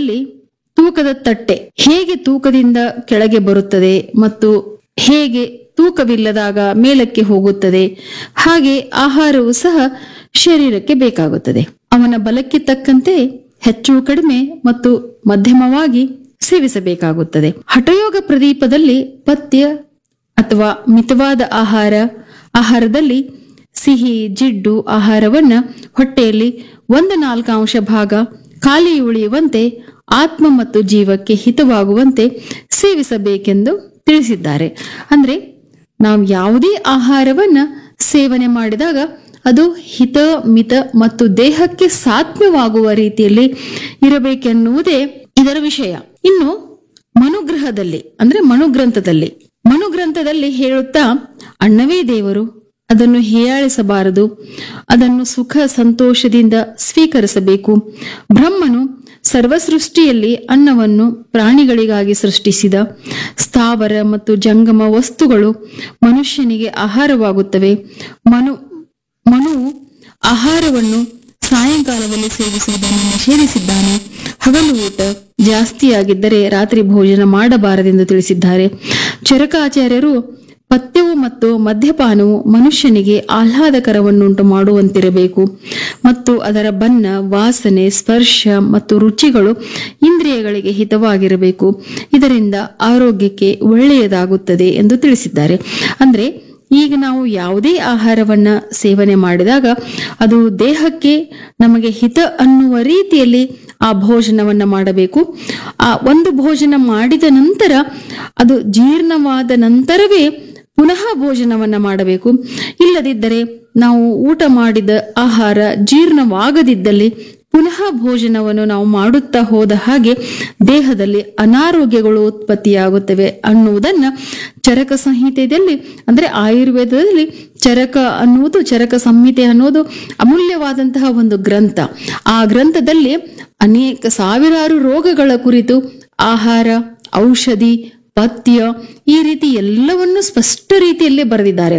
ಆಹಾರದಲ್ಲಿ ತೂಕದ ತಟ್ಟೆ ಹೇಗೆ ತೂಕದಿಂದ ಕೆಳಗೆ ಬರುತ್ತದೆ ಮತ್ತು ಹೇಗೆ ತೂಕವಿಲ್ಲದಾಗ ಮೇಲಕ್ಕೆ ಹೋಗುತ್ತದೆ ಹಾಗೆ ಆಹಾರವು ಸಹ ಶರೀರಕ್ಕೆ ಬೇಕಾಗುತ್ತದೆ ಅವನ ಬಲಕ್ಕೆ ತಕ್ಕಂತೆ ಹೆಚ್ಚು ಕಡಿಮೆ ಮತ್ತು ಮಧ್ಯಮವಾಗಿ ಸೇವಿಸಬೇಕಾಗುತ್ತದೆ ಹಠಯೋಗ ಪ್ರದೀಪದಲ್ಲಿ ಪಥ್ಯ ಅಥವಾ ಮಿತವಾದ ಆಹಾರ ಆಹಾರದಲ್ಲಿ ಸಿಹಿ ಜಿಡ್ಡು ಆಹಾರವನ್ನ ಹೊಟ್ಟೆಯಲ್ಲಿ ಒಂದು ನಾಲ್ಕಾಂಶ ಭಾಗ ಖಾಲಿ ಉಳಿಯುವಂತೆ ಆತ್ಮ ಮತ್ತು ಜೀವಕ್ಕೆ ಹಿತವಾಗುವಂತೆ ಸೇವಿಸಬೇಕೆಂದು ತಿಳಿಸಿದ್ದಾರೆ ಅಂದ್ರೆ ನಾವು ಯಾವುದೇ ಆಹಾರವನ್ನ ಸೇವನೆ ಮಾಡಿದಾಗ ಅದು ಹಿತ ಮಿತ ಮತ್ತು ದೇಹಕ್ಕೆ ಸಾತ್ಮ್ಯವಾಗುವ ರೀತಿಯಲ್ಲಿ ಇರಬೇಕೆನ್ನುವುದೇ ಇದರ ವಿಷಯ ಇನ್ನು ಮನುಗ್ರಹದಲ್ಲಿ ಅಂದ್ರೆ ಮನುಗ್ರಂಥದಲ್ಲಿ ಮನುಗ್ರಂಥದಲ್ಲಿ ಹೇಳುತ್ತಾ ಅಣ್ಣವೇ ದೇವರು ಅದನ್ನು ಹೀಯಾಳಿಸಬಾರದು ಅದನ್ನು ಸುಖ ಸಂತೋಷದಿಂದ ಸ್ವೀಕರಿಸಬೇಕು ಬ್ರಹ್ಮನು ಸರ್ವಸೃಷ್ಟಿಯಲ್ಲಿ ಅನ್ನವನ್ನು ಪ್ರಾಣಿಗಳಿಗಾಗಿ ಸೃಷ್ಟಿಸಿದ ಸ್ಥಾವರ ಮತ್ತು ಜಂಗಮ ವಸ್ತುಗಳು ಮನುಷ್ಯನಿಗೆ ಆಹಾರವಾಗುತ್ತವೆ ಮನು ಮನುವು ಆಹಾರವನ್ನು ಸಾಯಂಕಾಲದಲ್ಲಿ ಸೇವಿಸುವುದನ್ನು ನಿಷೇಧಿಸಿದ್ದಾನೆ ಹಗಲು ಊಟ ಜಾಸ್ತಿಯಾಗಿದ್ದರೆ ರಾತ್ರಿ ಭೋಜನ ಮಾಡಬಾರದೆಂದು ತಿಳಿಸಿದ್ದಾರೆ ಚರಕಾಚಾರ್ಯರು ಪಥ್ಯವು ಮತ್ತು ಮದ್ಯಪಾನವು ಮನುಷ್ಯನಿಗೆ ಆಹ್ಲಾದಕರವನ್ನುಂಟು ಮಾಡುವಂತಿರಬೇಕು ಮತ್ತು ಅದರ ಬಣ್ಣ ವಾಸನೆ ಸ್ಪರ್ಶ ಮತ್ತು ರುಚಿಗಳು ಇಂದ್ರಿಯಗಳಿಗೆ ಹಿತವಾಗಿರಬೇಕು ಇದರಿಂದ ಆರೋಗ್ಯಕ್ಕೆ ಒಳ್ಳೆಯದಾಗುತ್ತದೆ ಎಂದು ತಿಳಿಸಿದ್ದಾರೆ ಅಂದ್ರೆ ಈಗ ನಾವು ಯಾವುದೇ ಆಹಾರವನ್ನ ಸೇವನೆ ಮಾಡಿದಾಗ ಅದು ದೇಹಕ್ಕೆ ನಮಗೆ ಹಿತ ಅನ್ನುವ ರೀತಿಯಲ್ಲಿ ಆ ಭೋಜನವನ್ನ ಮಾಡಬೇಕು ಆ ಒಂದು ಭೋಜನ ಮಾಡಿದ ನಂತರ ಅದು ಜೀರ್ಣವಾದ ನಂತರವೇ ಪುನಃ ಭೋಜನವನ್ನ ಮಾಡಬೇಕು ಇಲ್ಲದಿದ್ದರೆ ನಾವು ಊಟ ಮಾಡಿದ ಆಹಾರ ಜೀರ್ಣವಾಗದಿದ್ದಲ್ಲಿ ಪುನಃ ಭೋಜನವನ್ನು ನಾವು ಮಾಡುತ್ತಾ ಹೋದ ಹಾಗೆ ದೇಹದಲ್ಲಿ ಅನಾರೋಗ್ಯಗಳು ಉತ್ಪತ್ತಿಯಾಗುತ್ತವೆ ಅನ್ನುವುದನ್ನ ಚರಕ ಸಂಹಿತೆಯಲ್ಲಿ ಅಂದ್ರೆ ಆಯುರ್ವೇದದಲ್ಲಿ ಚರಕ ಅನ್ನುವುದು ಚರಕ ಸಂಹಿತೆ ಅನ್ನೋದು ಅಮೂಲ್ಯವಾದಂತಹ ಒಂದು ಗ್ರಂಥ ಆ ಗ್ರಂಥದಲ್ಲಿ ಅನೇಕ ಸಾವಿರಾರು ರೋಗಗಳ ಕುರಿತು ಆಹಾರ ಔಷಧಿ ಪಥ್ಯ ಈ ರೀತಿ ಎಲ್ಲವನ್ನು ಸ್ಪಷ್ಟ ರೀತಿಯಲ್ಲಿ ಬರೆದಿದ್ದಾರೆ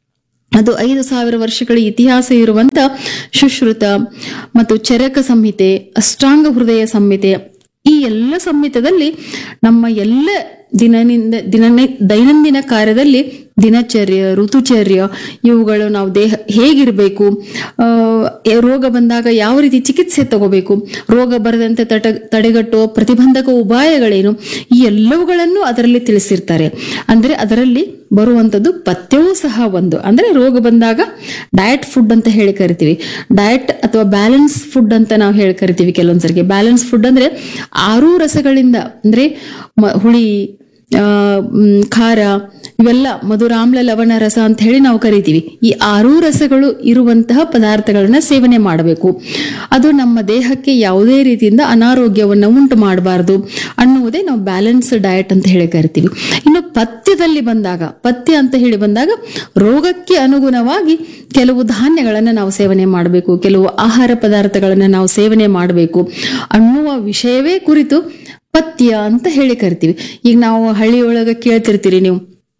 ಅದು ಐದು ಸಾವಿರ ವರ್ಷಗಳ ಇತಿಹಾಸ ಇರುವಂತ ಸುಶ್ರುತ ಮತ್ತು ಚರಕ ಸಂಹಿತೆ ಅಷ್ಟಾಂಗ ಹೃದಯ ಸಂಹಿತೆ ಈ ಎಲ್ಲ ಸಂಹಿತದಲ್ಲಿ ನಮ್ಮ ಎಲ್ಲ ದಿನನಿಂದ ದಿನ ದೈನಂದಿನ ಕಾರ್ಯದಲ್ಲಿ ದಿನಚರ್ಯ ಋತುಚರ್ಯ ಇವುಗಳು ನಾವು ದೇಹ ಹೇಗಿರಬೇಕು ಆ, ರೋಗ ಬಂದಾಗ ಯಾವ ರೀತಿ ಚಿಕಿತ್ಸೆ ತಗೋಬೇಕು ರೋಗ ಬರದಂತೆ ತಟ ತಡೆಗಟ್ಟುವ ಪ್ರತಿಬಂಧಕ ಉಪಾಯಗಳೇನು ಈ ಎಲ್ಲವುಗಳನ್ನು ಅದರಲ್ಲಿ ತಿಳಿಸಿರ್ತಾರೆ ಅಂದ್ರೆ ಅದರಲ್ಲಿ ಬರುವಂಥದ್ದು ಪಥ್ಯವೂ ಸಹ ಒಂದು ಅಂದ್ರೆ ರೋಗ ಬಂದಾಗ ಡಯಟ್ ಫುಡ್ ಅಂತ ಹೇಳಿ ಕರಿತೀವಿ ಡಯಟ್ ಅಥವಾ ಬ್ಯಾಲೆನ್ಸ್ ಫುಡ್ ಅಂತ ನಾವು ಹೇಳಿ ಕರಿತೀವಿ ಕೆಲವೊಂದ್ಸರಿಗೆ ಬ್ಯಾಲೆನ್ಸ್ ಫುಡ್ ಅಂದ್ರೆ ಆರೂ ರಸಗಳಿಂದ ಅಂದ್ರೆ ಮ- ಹುಳಿ ಆ, ಮ್, ಖಾರ ಇವೆಲ್ಲ ಮಧುರಾಮ್ಲ ಲವಣ ರಸ ಅಂತ ಹೇಳಿ ನಾವು ಕರಿತೀವಿ ಈ ಆರೂ ರಸಗಳು ಇರುವಂತಹ ಪದಾರ್ಥಗಳನ್ನ ಸೇವನೆ ಮಾಡಬೇಕು ಅದು ನಮ್ಮ ದೇಹಕ್ಕೆ ಯಾವುದೇ ರೀತಿಯಿಂದ ಅನಾರೋಗ್ಯವನ್ನು ಉಂಟು ಮಾಡಬಾರದು ಅನ್ನುವುದೇ ನಾವು ಬ್ಯಾಲೆನ್ಸ್ ಡಯಟ್ ಅಂತ ಹೇಳಿ ಕರಿತೀವಿ ಇನ್ನು ಪಥ್ಯದಲ್ಲಿ ಬಂದಾಗ ಪಥ್ಯ ಅಂತ ಹೇಳಿ ಬಂದಾಗ ರೋಗಕ್ಕೆ ಅನುಗುಣವಾಗಿ ಕೆಲವು ಧಾನ್ಯಗಳನ್ನು ನಾವು ಸೇವನೆ ಮಾಡಬೇಕು ಕೆಲವು ಆಹಾರ ಪದಾರ್ಥಗಳನ್ನು ನಾವು ಸೇವನೆ ಮಾಡಬೇಕು ಅನ್ನುವ ವಿಷಯವೇ ಕುರಿತು ಪಥ್ಯ ಅಂತ ಹೇಳಿ ಕರಿತೀವಿ ಈಗ ನಾವು ಹಳ್ಳಿಯೊಳಗೆ ಕೇಳ್ತಿರ್ತೀರಿ ನೀವು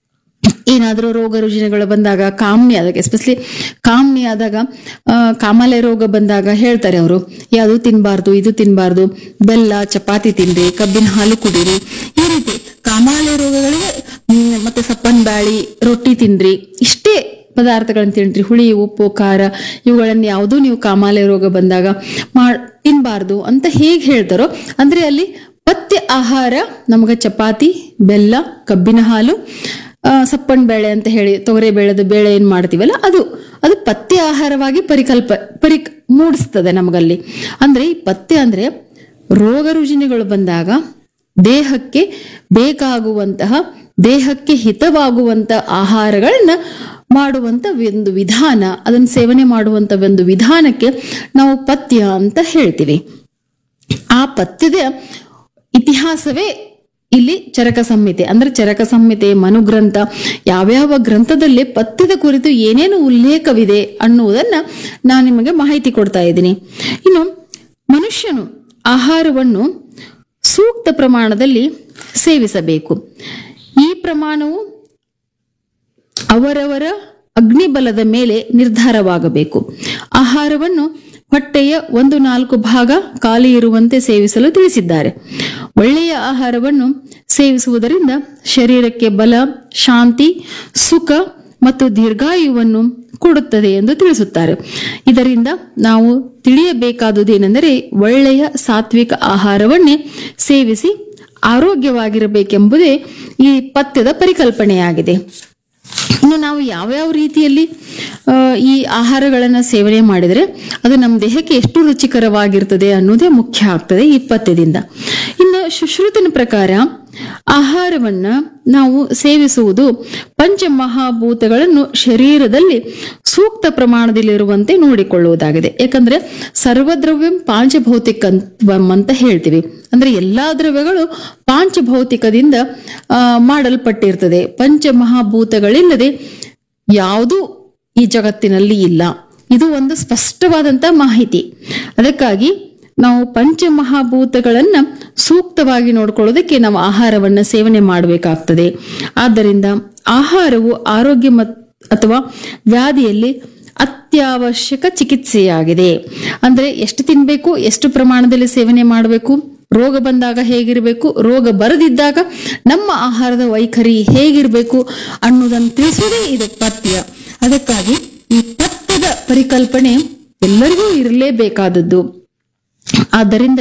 ಏನಾದರೂ ರೋಗ ರುಜಿನಗಳು ಬಂದಾಗ ಕಾಮ್ನಿ ಆದಾಗ ಎಸ್ಪೆಷಲಿ ಕಾಮ್ನಿ ಆದಾಗ ಆ, ಕಾಮಾಲೆ ರೋಗ ಬಂದಾಗ ಹೇಳ್ತಾರೆ ಅವರು ಯಾವುದು ತಿನ್ನಬಾರ್ದು ಇದು ತಿನ್ನಬಾರ್ದು ಬೆಲ್ಲ ಚಪಾತಿ ತಿನ್ರಿ ಕಬ್ಬಿನ ಹಾಲು ಕುಡೀರಿ ಈ ರೀತಿ ಕಾಮಾಲೆ ರೋಗಗಳಿಗೆ ಹ್ಮ್, ಮತ್ತೆ ಸಪ್ಪನ್ ಬ್ಯಾಳಿ ರೊಟ್ಟಿ ತಿನ್ರಿ ಇಷ್ಟೇ ಪದಾರ್ಥಗಳನ್ನ ತಿನ್ರಿ ಹುಳಿ ಉಪ್ಪು ಖಾರ ಇವುಗಳನ್ನು ಯಾವುದೂ ನೀವು ಕಾಮಾಲೆ ರೋಗ ಬಂದಾಗ ಮಾಡ್ ತಿನ್ಬಾರ್ದು ಅಂತ ಹೇಗೆ ಹೇಳ್ತಾರೋ ಅಂದ್ರೆ ಅಲ್ಲಿ ಪಥ್ಯ ಆಹಾರ ನಮಗೆ ಚಪಾತಿ ಬೆಲ್ಲ ಕಬ್ಬಿನ ಹಾಲು ಆ, ಸಪ್ಪನ್ ಬೇಳೆ ಅಂತ ಹೇಳಿ ತೊಗರೆ ಬೇಳೆದ ಬೇಳೆ ಏನ್ ಮಾಡ್ತೀವಲ್ಲ ಅದು ಅದು ಪಥ್ಯ ಆಹಾರವಾಗಿ ಪರಿಕಲ್ಪ ಪರಿ ಮೂಡಿಸ್ತದೆ ನಮಗಲ್ಲಿ ಅಂದ್ರೆ ಈ ಪಥ್ಯ ಅಂದ್ರೆ ರೋಗ ರುಜಿನಗಳು ಬಂದಾಗ ದೇಹಕ್ಕೆ ಬೇಕಾಗುವಂತಹ ದೇಹಕ್ಕೆ ಹಿತವಾಗುವಂತ ಆಹಾರಗಳನ್ನ ಮಾಡುವಂತ ಒಂದು ವಿಧಾನ ಅದನ್ನು ಸೇವನೆ ಮಾಡುವಂತ ಒಂದು ವಿಧಾನಕ್ಕೆ ನಾವು ಪಥ್ಯ ಅಂತ ಹೇಳ್ತೀವಿ ಆ ಪಥ್ಯದ ಇತಿಹಾಸವೇ ಇಲ್ಲಿ ಚರಕ ಸಂಹಿತೆ ಅಂದ್ರೆ ಚರಕ ಸಂಹಿತೆ ಮನುಗ್ರಂಥ ಯಾವ್ಯಾವ ಗ್ರಂಥದಲ್ಲಿ ಪಥ್ಯದ ಕುರಿತು ಏನೇನು ಉಲ್ಲೇಖವಿದೆ ಅನ್ನುವುದನ್ನ ನಾನು ನಿಮಗೆ ಮಾಹಿತಿ ಕೊಡ್ತಾ ಇದ್ದೀನಿ ಇನ್ನು ಮನುಷ್ಯನು ಆಹಾರವನ್ನು ಸೂಕ್ತ ಪ್ರಮಾಣದಲ್ಲಿ ಸೇವಿಸಬೇಕು ಈ ಪ್ರಮಾಣವು ಅವರವರ ಅಗ್ನಿಬಲದ ಮೇಲೆ ನಿರ್ಧಾರವಾಗಬೇಕು ಆಹಾರವನ್ನು ಹೊಟ್ಟೆಯ ಒಂದು ನಾಲ್ಕು ಭಾಗ ಖಾಲಿ ಇರುವಂತೆ ಸೇವಿಸಲು ತಿಳಿಸಿದ್ದಾರೆ ಒಳ್ಳೆಯ ಆಹಾರವನ್ನು ಸೇವಿಸುವುದರಿಂದ ಶರೀರಕ್ಕೆ ಬಲ ಶಾಂತಿ ಸುಖ ಮತ್ತು ದೀರ್ಘಾಯುವನ್ನು ಕೊಡುತ್ತದೆ ಎಂದು ತಿಳಿಸುತ್ತಾರೆ ಇದರಿಂದ ನಾವು ತಿಳಿಯಬೇಕಾದುದೇನೆಂದರೆ ಒಳ್ಳೆಯ ಸಾತ್ವಿಕ ಆಹಾರವನ್ನೇ ಸೇವಿಸಿ ಆರೋಗ್ಯವಾಗಿರಬೇಕೆಂಬುದೇ ಈ ಪಥ್ಯದ ಪರಿಕಲ್ಪನೆಯಾಗಿದೆ ಇನ್ನು ನಾವು ಯಾವ್ಯಾವ ರೀತಿಯಲ್ಲಿ ಆ, ಈ ಆಹಾರಗಳನ್ನು ಸೇವನೆ ಮಾಡಿದರೆ ಅದು ನಮ್ಮ ದೇಹಕ್ಕೆ ಎಷ್ಟು ರುಚಿಕರವಾಗಿರ್ತದೆ ಅನ್ನೋದೇ ಮುಖ್ಯ ಆಗ್ತದೆ ಈ ಪಥ್ಯದಿಂದ ಇನ್ನು ಸುಶ್ರುತನ ಪ್ರಕಾರ ಆಹಾರವನ್ನ ನಾವು ಸೇವಿಸುವುದು ಪಂಚಮಹಾಭೂತಗಳನ್ನು ಶರೀರದಲ್ಲಿ ಸೂಕ್ತ ಪ್ರಮಾಣದಲ್ಲಿರುವಂತೆ ನೋಡಿಕೊಳ್ಳುವುದಾಗಿದೆ ಯಾಕಂದ್ರೆ ಸರ್ವದ್ರವ್ಯಂ ಪಾಂಚಭೌತಿಕತ್ವಂ ಅಂತ ಹೇಳ್ತೀವಿ ಅಂದ್ರೆ ಎಲ್ಲಾ ದ್ರವ್ಯಗಳು ಪಾಂಚಭೌತಿಕದಿಂದ ಆ, ಮಾಡಲ್ಪಟ್ಟಿರ್ತದೆ ಪಂಚಮಹಾಭೂತಗಳಿಲ್ಲದೆ ಯಾವುದೂ ಈ ಜಗತ್ತಿನಲ್ಲಿ ಇಲ್ಲ ಇದು ಒಂದು ಸ್ಪಷ್ಟವಾದಂತ ಮಾಹಿತಿ ಅದಕ್ಕಾಗಿ ನಾವು ಪಂಚಮಹಾಭೂತಗಳನ್ನ ಸೂಕ್ತವಾಗಿ ನೋಡ್ಕೊಳ್ಳೋದಕ್ಕೆ ನಾವು ಆಹಾರವನ್ನ ಸೇವನೆ ಮಾಡಬೇಕಾಗ್ತದೆ ಆದ್ದರಿಂದ ಆಹಾರವು ಆರೋಗ್ಯ ಮತ್ ಅಥವಾ ವ್ಯಾಧಿಯಲ್ಲಿ ಅತ್ಯವಶ್ಯಕ ಚಿಕಿತ್ಸೆಯಾಗಿದೆ ಅಂದ್ರೆ ಎಷ್ಟು ತಿನ್ಬೇಕು ಎಷ್ಟು ಪ್ರಮಾಣದಲ್ಲಿ ಸೇವನೆ ಮಾಡಬೇಕು ರೋಗ ಬಂದಾಗ ಹೇಗಿರಬೇಕು ರೋಗ ಬರದಿದ್ದಾಗ ನಮ್ಮ ಆಹಾರದ ವೈಖರಿ ಹೇಗಿರಬೇಕು ಅನ್ನೋದನ್ನು ತಿಳಿಸೋದೇ ಇದು ಪಥ್ಯ ಅದಕ್ಕಾಗಿ ಈ ಪಥ್ಯದ ಪರಿಕಲ್ಪನೆ ಎಲ್ಲರಿಗೂ ಇರಲೇಬೇಕಾದದ್ದು ಆದ್ದರಿಂದ